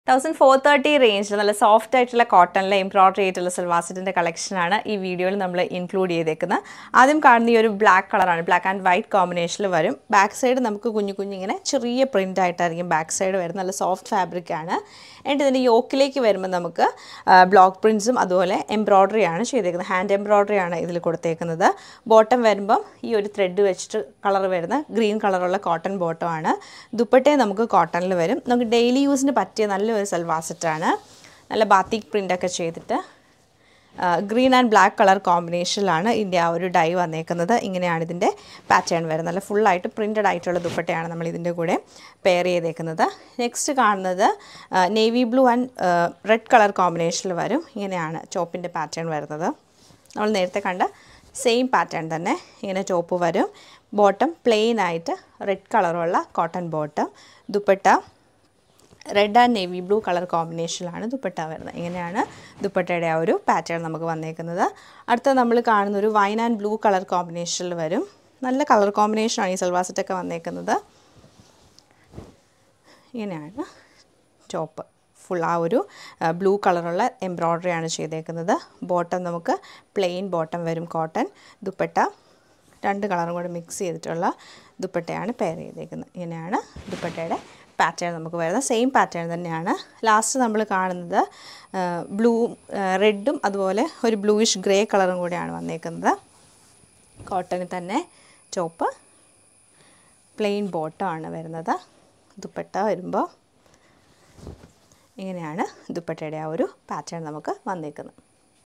thousand four thirty റേഞ്ചിൽ നല്ല soft ആയിട്ടുള്ള കോട്ടണിലെ എംബ്രോയിഡറി ആയിട്ടുള്ള സൽവാസിറ്റിൻ്റെ കളക്ഷനാണ് ഈ വീഡിയോയിൽ നമ്മൾ ഇൻക്ലൂഡ് ചെയ്തേക്കുന്നത് ആദ്യം കാണുന്ന ഈ ഒരു ബ്ലാക്ക് കളറാണ് ബ്ലാക്ക് ആൻഡ് വൈറ്റ് കോമ്പിനേഷനിൽ വരും ബാക്ക് സൈഡ് നമുക്ക് കുഞ്ഞു കുഞ്ഞിങ്ങനെ ചെറിയ പ്രിൻ്റ് ആയിട്ടായിരിക്കും ബാക്ക് സൈഡ് വരുന്നത് നല്ല സോഫ്റ്റ് ഫാബ്രിക് ആണ് എന്നിട്ട് ഇതിൻ്റെ യോക്കിലേക്ക് വരുമ്പോൾ നമുക്ക് ബ്ലോക്ക് പ്രിൻസും അതുപോലെ എംബ്രോയ്ഡറി ആണ് ചെയ്തേക്കുന്നത് ഹാൻഡ് എംബ്രോയ്ഡറി ആണ് ഇതിൽ കൊടുത്തേക്കുന്നത് ബോട്ടം വരുമ്പം ഈ ഒരു ത്രെഡ് വെച്ചിട്ട് കളർ വരുന്ന ഗ്രീൻ കളറുള്ള കോട്ടൺ ബോട്ടം ആണ് ദുപ്പട്ടയും നമുക്ക് കോട്ടണിൽ വരും നമുക്ക് ഡെയിലി യൂസിന് പറ്റിയ നല്ലൊരു സൽവാസറ്റാണ് നല്ല ബാത്തിക് പ്രിൻ്റൊക്കെ ചെയ്തിട്ട് ഗ്രീൻ ആൻഡ് ബ്ലാക്ക് കളർ കോമ്പിനേഷനിലാണ് ഇതിൻ്റെ ആ ഒരു ഡൈ വന്നേക്കുന്നത് ഇങ്ങനെയാണ് ഇതിൻ്റെ പാറ്റേൺ വരുന്നത് നല്ല ഫുള്ളായിട്ട് പ്രിൻറ്റഡ് ആയിട്ടുള്ള ദുപ്പട്ടയാണ് നമ്മൾ ഇതിൻ്റെ കൂടെ പെയർ ചെയ്തേക്കുന്നത് നെക്സ്റ്റ് കാണുന്നത് navy blue and red colour കോമ്പിനേഷനിൽ വരും ഇങ്ങനെയാണ് ചോപ്പിൻ്റെ പാറ്റേൺ വരുന്നത് നമ്മൾ നേരത്തെ കണ്ട സെയിം പാറ്റേൺ തന്നെ ഇങ്ങനെ ചോപ്പ് വരും ബോട്ടം പ്ലെയിൻ ആയിട്ട് റെഡ് കളറുള്ള cotton bottom dupatta red and navy blue colour കോമ്പിനേഷനിലാണ് ദുപ്പട്ട വരുന്നത് ഇങ്ങനെയാണ് ദുപ്പട്ടയുടെ ആ ഒരു പാറ്റേൺ നമുക്ക് വന്നേക്കുന്നത് അടുത്ത നമ്മൾ കാണുന്ന ഒരു വൈൻ ആൻഡ് ബ്ലൂ കളർ കോമ്പിനേഷനിൽ വരും നല്ല കളർ കോമ്പിനേഷനാണ് ഈ സൽവാസറ്റൊക്കെ വന്നേക്കുന്നത് ഇങ്ങനെയാണ് ടോപ്പ് ഫുൾ ആ ഒരു ബ്ലൂ കളറുള്ള എംബ്രോയ്ഡറി ആണ് ചെയ്തേക്കുന്നത് ബോട്ടം നമുക്ക് പ്ലെയിൻ ബോട്ടം വരും കോട്ടൺ ദുപ്പട്ട രണ്ട് കളറും കൂടെ മിക്സ് ചെയ്തിട്ടുള്ള ദുപ്പട്ടയാണ് പെയർ ചെയ്തേക്കുന്നത് ഇങ്ങനെയാണ് ദുപ്പട്ടയുടെ പാറ്റേൺ നമുക്ക് വരുന്നത് സെയിം പാറ്റേൺ തന്നെയാണ് ലാസ്റ്റ് നമ്മൾ കാണുന്നത് ബ്ലൂ റെഡും അതുപോലെ ഒരു ബ്ലൂയിഷ് ഗ്രേ കളറും കൂടെയാണ് വന്നേക്കുന്നത് കോട്ടണിൽ തന്നെ ചോപ്പ് പ്ലെയിൻ ബോട്ടമാണ് വരുന്നത് ദുപ്പട്ട വരുമ്പോൾ ഇങ്ങനെയാണ് ദുപ്പട്ടയുടെ ആ ഒരു പാറ്റേൺ നമുക്ക് വന്നേക്കുന്നത്